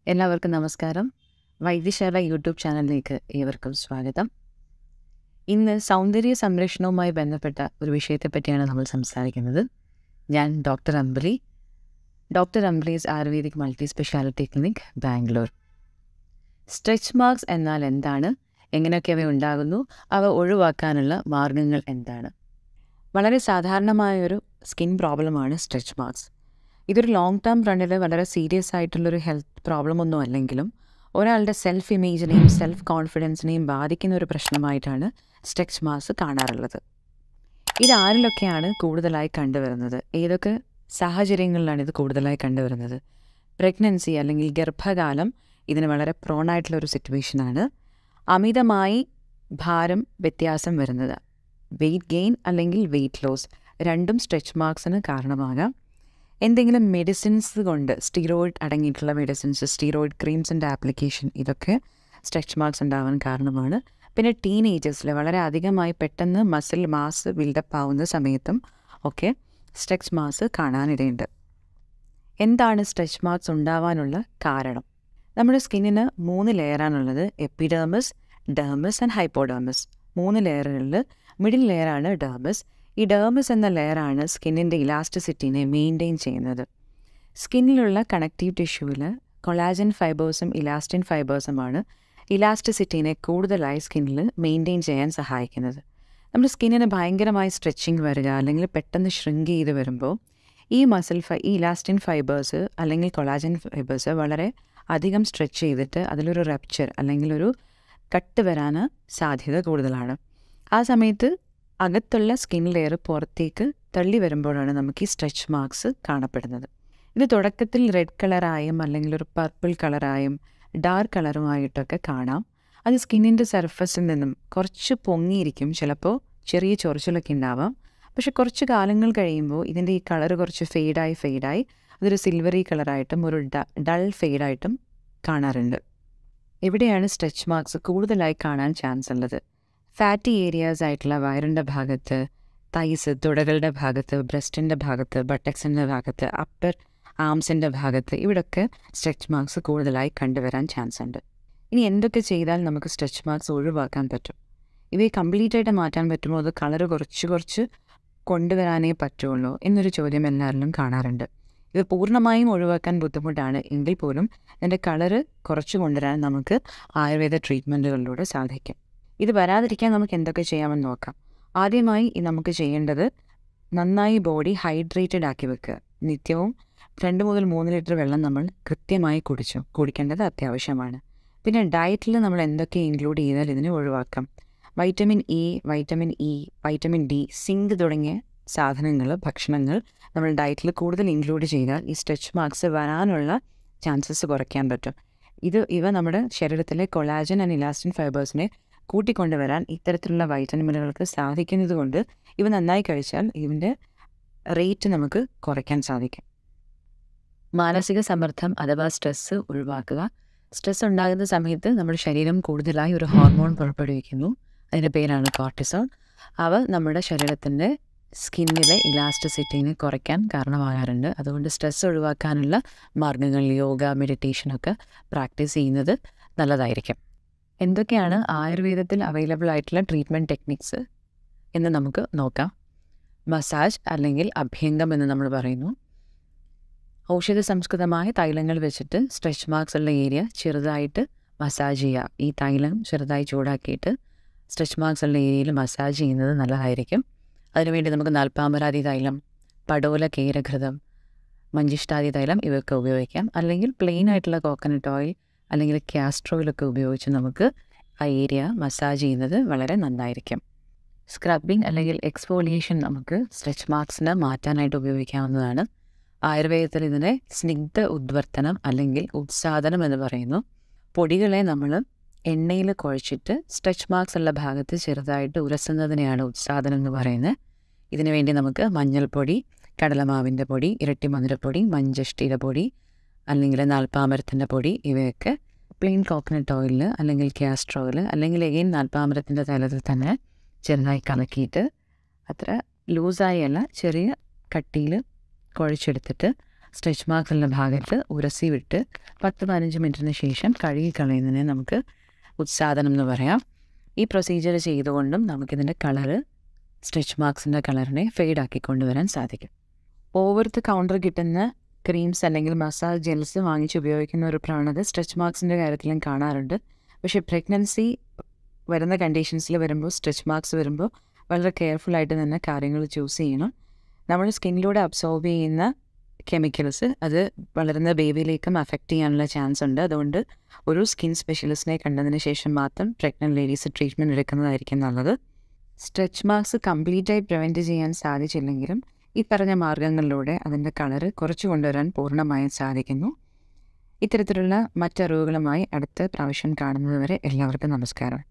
എല്ലാവർക്കും നമസ്കാരം വൈദ്യശാല യൂട്യൂബ് ചാനലിലേക്ക് ഏവർക്കും സ്വാഗതം ഇന്ന് സൗന്ദര്യ സംരക്ഷണവുമായി ബന്ധപ്പെട്ട ഒരു വിഷയത്തെപ്പറ്റിയാണ് നമ്മൾ സംസാരിക്കുന്നത് ഞാൻ doctor Ambali doctor Ambali's ayurvedic multi speciality clinic Bangalore stretch marks എന്നാൽ എന്താണ് എങ്ങനെയൊക്കെ അവ ഉണ്ടാകുന്നു അവ ഒഴിവാക്കാനുള്ള മാർഗങ്ങൾ എന്താണ് വളരെ സാധാരണമായൊരു സ്കിൻ പ്രോബ്ലമാണ് സ്ട്രെച്ച് മാർക്സ് ഇതൊരു ലോങ് ടേം റണ്ണിൽ വളരെ സീരിയസ് ആയിട്ടുള്ളൊരു ഹെൽത്ത് പ്രോബ്ലം ഒന്നും അല്ലെങ്കിലും ഒരാളുടെ സെൽഫ് ഇമേജിനെയും സെൽഫ് കോൺഫിഡൻസിനെയും ബാധിക്കുന്ന ഒരു പ്രശ്നമായിട്ടാണ് സ്ട്രെച്ച് മാർക്സ് കാണാറുള്ളത് ഇത് ആരിലൊക്കെയാണ് കൂടുതലായി കണ്ടുവരുന്നത് ഏതൊക്കെ സാഹചര്യങ്ങളിലാണ് ഇത് കൂടുതലായി കണ്ടുവരുന്നത് പ്രഗ്നൻസി അല്ലെങ്കിൽ ഗർഭകാലം ഇതിന് വളരെ പ്രോണായിട്ടുള്ള ഒരു സിറ്റുവേഷനാണ് അമിതമായി ഭാരം വ്യത്യാസം വരുന്നത് വെയ്റ്റ് ഗെയിൻ അല്ലെങ്കിൽ വെയ്റ്റ് ലോസ് രണ്ടും സ്ട്രെച്ച് മാർക്സിന് കാരണമാകാം എന്തെങ്കിലും മെഡിസിൻസ് കൊണ്ട് സ്റ്റീറോയിഡ് അടങ്ങിയിട്ടുള്ള മെഡിസിൻസ് സ്റ്റീറോയിഡ് ക്രീംസിൻ്റെ ആപ്ലിക്കേഷൻ ഇതൊക്കെ സ്ട്രെച്ച് മാർക്സ് ഉണ്ടാവാൻ കാരണമാണ് പിന്നെ ടീനേജേഴ്സിൽ വളരെ അധികമായി പെട്ടെന്ന് മസിൽ മാസ് ബിൽഡപ്പ് ആവുന്ന സമയത്തും ഒക്കെ സ്ട്രെച്ച് മാർക്സ് കാണാനിടയുണ്ട് എന്താണ് സ്ട്രെച്ച് മാർക്സ് ഉണ്ടാവാനുള്ള കാരണം നമ്മുടെ സ്കിന്നിന് മൂന്ന് ലെയറാണുള്ളത് എപ്പിഡേമസ് ഡേമസ് ആൻഡ് ഹൈപ്പോഡേമസ് മൂന്ന് ലെയറുകളിൽ മിഡിൽ ലെയറാണ് ഡേമസ് ഈ ഡേമസ് എന്ന ലെയറാണ് സ്കിന്നിൻ്റെ ഇലാസ്റ്റിസിറ്റിനെ മെയിൻറ്റെയിൻ ചെയ്യുന്നത് സ്കിന്നിലുള്ള കണക്റ്റീവ് ടിഷ്യൂവിൽ കൊളാജൻ ഫൈബേഴ്സും ഇലാസ്റ്റിൻ ഫൈബേഴ്സുമാണ് ഇലാസ്റ്റിസിറ്റിനെ കൂടുതലായി സ്കിന്നിൽ മെയിൻറ്റെയിൻ ചെയ്യാൻ സഹായിക്കുന്നത് നമ്മുടെ സ്കിന്നിന് ഭയങ്കരമായി സ്ട്രെച്ചിങ് വരിക അല്ലെങ്കിൽ പെട്ടെന്ന് ഷ്രിങ്ക് ചെയ്ത് വരുമ്പോൾ ഈ മസിൽ ഫൈ ഈ ഇലാസ്റ്റിൻ ഫൈബേഴ്സ് അല്ലെങ്കിൽ കൊളാജൻ ഫൈബേഴ്സ് വളരെ അധികം സ്ട്രെച്ച് ചെയ്തിട്ട് അതിലൊരു റപ്ചർ അല്ലെങ്കിൽ ഒരു കട്ട് വരാൻ സാധ്യത കൂടുതലാണ് ആ സമയത്ത് അകത്തുള്ള സ്കിൻ ലെയർ പുറത്തേക്ക് തള്ളി വരുമ്പോഴാണ് നമുക്ക് ഈ സ്ട്രെച്ച് മാർക്സ് കാണപ്പെടുന്നത് ഇത് തുടക്കത്തിൽ റെഡ് കളറായും അല്ലെങ്കിൽ ഒരു പർപ്പിൾ കളറായും ഡാർക്ക് കളറുമായിട്ടൊക്കെ കാണാം അത് സ്കിന്നിൻ്റെ സർഫസിൽ നിന്നും കുറച്ച് പൊങ്ങിയിരിക്കും ചിലപ്പോൾ ചെറിയ ചൊറിച്ചിലൊക്കെ ഉണ്ടാവാം പക്ഷെ കുറച്ച് കാലങ്ങൾ കഴിയുമ്പോൾ ഇതിൻ്റെ ഈ കളർ കുറച്ച് ഫെയ്ഡായി ഫെയ്ഡായി അതൊരു സിൽവറി കളറായിട്ടും ഒരു ഡൾ ഫെയ്ഡായിട്ടും കാണാറുണ്ട് എവിടെയാണ് സ്ട്രെച്ച് മാർക്സ് കൂടുതലായി കാണാൻ ചാൻസ് ഉള്ളത് ഫാറ്റി ഏരിയാസ് ആയിട്ടുള്ള വയറിൻ്റെ ഭാഗത്ത് തൈസ് തുടകളുടെ ഭാഗത്ത് ബ്രസ്റ്റിൻ്റെ ഭാഗത്ത് ബട്ടക്സിൻ്റെ ഭാഗത്ത് അപ്പർ ആംസിൻ്റെ ഭാഗത്ത് ഇവിടൊക്കെ സ്ട്രെച്ച് മാർക്സ് കൂടുതലായി കണ്ടുവരാൻ ചാൻസ് ഉണ്ട് ഇനി എന്തൊക്കെ ചെയ്താൽ നമുക്ക് സ്ട്രെച്ച് മാർക്സ് ഒഴിവാക്കാൻ പറ്റും ഇവയെ കംപ്ലീറ്റ് ആയിട്ട് മാറ്റാൻ പറ്റുമോ അത് കളർ കുറച്ച് കുറച്ച് കൊണ്ടുവരാനേ പറ്റുള്ളൂ എന്നൊരു ചോദ്യം എല്ലാവരിലും കാണാറുണ്ട് ഇത് പൂർണ്ണമായും ഒഴിവാക്കാൻ ബുദ്ധിമുട്ടാണ് എങ്കിൽ പോലും ഇതിൻ്റെ കളറ് കുറച്ച് കൊണ്ടുവരാൻ നമുക്ക് ആയുർവേദ ട്രീറ്റ്മെൻറ്റുകളിലൂടെ സാധിക്കും ഇത് വരാതിരിക്കാൻ നമുക്ക് എന്തൊക്കെ ചെയ്യാമെന്ന് നോക്കാം ആദ്യമായി നമുക്ക് ചെയ്യേണ്ടത് നന്നായി ബോഡി ഹൈഡ്രേറ്റഡ് ആക്കി വെക്കുക നിത്യവും രണ്ട് മുതൽ മൂന്ന് ലിറ്റർ വെള്ളം നമ്മൾ കൃത്യമായി കുടിച്ചു കുടിക്കേണ്ടത് അത്യാവശ്യമാണ് പിന്നെ ഡയറ്റിൽ നമ്മൾ എന്തൊക്കെ ഇൻക്ലൂഡ് ചെയ്താൽ ഇതിനെ ഒഴിവാക്കാം vitamin E vitamin E vitamin D zinc തുടങ്ങിയ സാധനങ്ങൾ ഭക്ഷണങ്ങൾ നമ്മൾ ഡയറ്റിൽ കൂടുതൽ ഇൻക്ലൂഡ് ചെയ്താൽ ഈ സ്ട്രെച്ച് മാർക്സ് വരാനുള്ള ചാൻസസ് കുറയ്ക്കാൻ പറ്റും ഇത് ഇവ നമ്മുടെ ശരീരത്തിലെ കൊളാജൻ ആൻഡ് ഇലാസ്റ്റിൻ ഫൈബേഴ്സിനെ കൂട്ടിക്കൊണ്ടുവരാൻ ഇത്തരത്തിലുള്ള വൈറ്റമിനുകൾക്ക് സാധിക്കുന്നത് കൊണ്ട് ഇവ നന്നായി കഴിച്ചാൽ ഇതിൻ്റെ റേറ്റ് നമുക്ക് കുറയ്ക്കാൻ സാധിക്കും മാനസിക സമ്മർദ്ദം അഥവാ സ്ട്രെസ്സ് ഒഴിവാക്കുക സ്ട്രെസ് ഉണ്ടാകുന്ന സമയത്ത് നമ്മുടെ ശരീരം കൂടുതലായി ഒരു ഹോർമോൺ പുറപ്പെടുവിക്കുന്നു അതിൻ്റെ പേരാണ് കോർട്ടിസോൾ അവ നമ്മുടെ ശരീരത്തിൻ്റെ സ്കിന്നിലെ ഇലാസ്റ്റിസിറ്റിനെ കുറയ്ക്കാൻ കാരണമാകാറുണ്ട് അതുകൊണ്ട് സ്ട്രെസ് ഒഴിവാക്കാനുള്ള മാർഗ്ഗങ്ങൾ യോഗ മെഡിറ്റേഷനൊക്കെ പ്രാക്ടീസ് ചെയ്യുന്നത് നല്ലതായിരിക്കും എന്തൊക്കെയാണ് ആയുർവേദത്തിൽ അവൈലബിൾ ആയിട്ടുള്ള ട്രീറ്റ്മെൻറ്റ് ടെക്നിക്സ് എന്ന് നമുക്ക് നോക്കാം മസാജ് അല്ലെങ്കിൽ അഭ്യംഗം എന്ന് നമ്മൾ പറയുന്നു ഔഷധ സംസ്കൃതമായ തൈലങ്ങൾ വെച്ചിട്ട് സ്ട്രെച്ച് മാർക്സ് ഉള്ള ഏരിയ ചെറുതായിട്ട് മസാജ് ചെയ്യുക ഈ തൈലം ചെറുതായി ചൂടാക്കിയിട്ട് സ്ട്രെച്ച് മാർക്സ് ഉള്ള ഏരിയയിൽ മസാജ് ചെയ്യുന്നത് നല്ലതായിരിക്കും അതിനുവേണ്ടി നമുക്ക് നാൽപ്പാമരാതി തൈലം പടോല കേരഘൃതം മഞ്ചിഷ്ടാതി തൈലം ഇവയൊക്കെ ഉപയോഗിക്കാം അല്ലെങ്കിൽ പ്ലെയിൻ ആയിട്ടുള്ള കോക്കനട്ട് ഓയിൽ അല്ലെങ്കിൽ കാസ്റ്റർ ഓയിലൊക്കെ ഉപയോഗിച്ച് നമുക്ക് ആ ഏരിയ മസാജ് ചെയ്യുന്നത് വളരെ നന്നായിരിക്കും സ്ക്രബിങ് അല്ലെങ്കിൽ എക്സ്ഫോളിയേഷൻ നമുക്ക് സ്ട്രെച്ച് മാർക്സിന് മാറ്റാനായിട്ട് ഉപയോഗിക്കാവുന്നതാണ് ആയുർവേദത്തിൽ ഇതിനെ സ്നിഗ്ധ ഉദ്വർത്തനം അല്ലെങ്കിൽ ഉത്സാദനം എന്ന് പറയുന്നു പൊടികളെ നമ്മൾ എണ്ണയിൽ കുഴച്ചിട്ട് സ്ട്രെച്ച് മാർക്സ് ഉള്ള ഭാഗത്ത് ചെറുതായിട്ട് ഉരസുന്നതിനെയാണ് ഉത്സാദനം എന്ന് പറയുന്നത് ഇതിനു വേണ്ടി നമുക്ക് മഞ്ഞൾപ്പൊടി കടലമാവിൻ്റെ പൊടി ഇരട്ടി മധുരപ്പൊടി മഞ്ചഷ്ടിയുടെ പൊടി അല്ലെങ്കിൽ നാൽപ്പാമരത്തിൻ്റെ പൊടി ഇവയൊക്കെ പ്ലെയിൻ കോക്കനട്ട് ഓയിൽ അല്ലെങ്കിൽ കാസ്റ്റർ ഓയിൽ അല്ലെങ്കിൽ എഗെയിൻ നാൽപ്പാമരത്തിൻ്റെ തലത്തിൽ തന്നെ ചെറുതായി കലക്കിയിട്ട് അത്ര ലൂസായി അല്ല ചെറിയ കട്ടിയിൽ കുഴച്ചെടുത്തിട്ട് സ്ട്രെച്ച് മാർക്സുള്ള ഭാഗത്ത് ഉരസി വിട്ട് പത്ത് പതിനഞ്ച് മിനിറ്റിന് ശേഷം കഴുകി കളയുന്നതിനെ നമുക്ക് ഉത്സാദനം എന്ന് പറയാം ഈ പ്രൊസീജിയർ ചെയ്തുകൊണ്ടും നമുക്കിതിൻ്റെ കളറ് സ്ട്രെച്ച് മാർക്സിൻ്റെ കളറിനെ ഫെയ്ഡ് ആക്കി കൊണ്ടുവരാൻ സാധിക്കും ഓവർ ദ കൗണ്ടർ കിട്ടുന്ന ക്രീംസ് അല്ലെങ്കിൽ മസാജ് ജെൽസ് വാങ്ങിച്ച് ഉപയോഗിക്കുന്ന ഒരു പ്രവണത സ്ട്രെച്ച് മാർക്സിൻ്റെ കാര്യത്തിലും കാണാറുണ്ട് പക്ഷേ പ്രഗ്നൻസി വരുന്ന കണ്ടീഷൻസിൽ വരുമ്പോൾ സ്ട്രെച്ച് മാർക്സ് വരുമ്പോൾ വളരെ കെയർഫുൾ ആയിട്ട് തന്നെ കാര്യങ്ങൾ ചൂസ് ചെയ്യണം നമ്മൾ സ്കിന്നിലൂടെ അബ്സോർബ് ചെയ്യുന്ന കെമിക്കൽസ് അത് വളരുന്ന ബേബിയിലേക്കും അഫക്റ്റ് ചെയ്യാനുള്ള ചാൻസ് ഉണ്ട് അതുകൊണ്ട് ഒരു സ്കിൻ സ്പെഷ്യലിസ്റ്റിനെ കണ്ടതിന് ശേഷം മാത്രം പ്രഗ്നൻറ്റ് ലേഡീസ് ട്രീറ്റ്മെൻറ്റ് എടുക്കുന്നതായിരിക്കും നല്ലത് സ്ട്രെച്ച് മാർക്സ് കംപ്ലീറ്റായി പ്രിവെൻറ്റ് ചെയ്യാൻ സാധിച്ചില്ലെങ്കിലും ഈ പറഞ്ഞ മാർഗങ്ങളിലൂടെ അതിൻ്റെ കളറ് കുറച്ച് കൊണ്ടുവരാൻ പൂർണ്ണമായും സാധിക്കുന്നു ഇത്തരത്തിലുള്ള മറ്ററിവുകളുമായി അടുത്ത പ്രാവശ്യം കാണുന്നതുവരെ എല്ലാവർക്കും നമസ്കാരം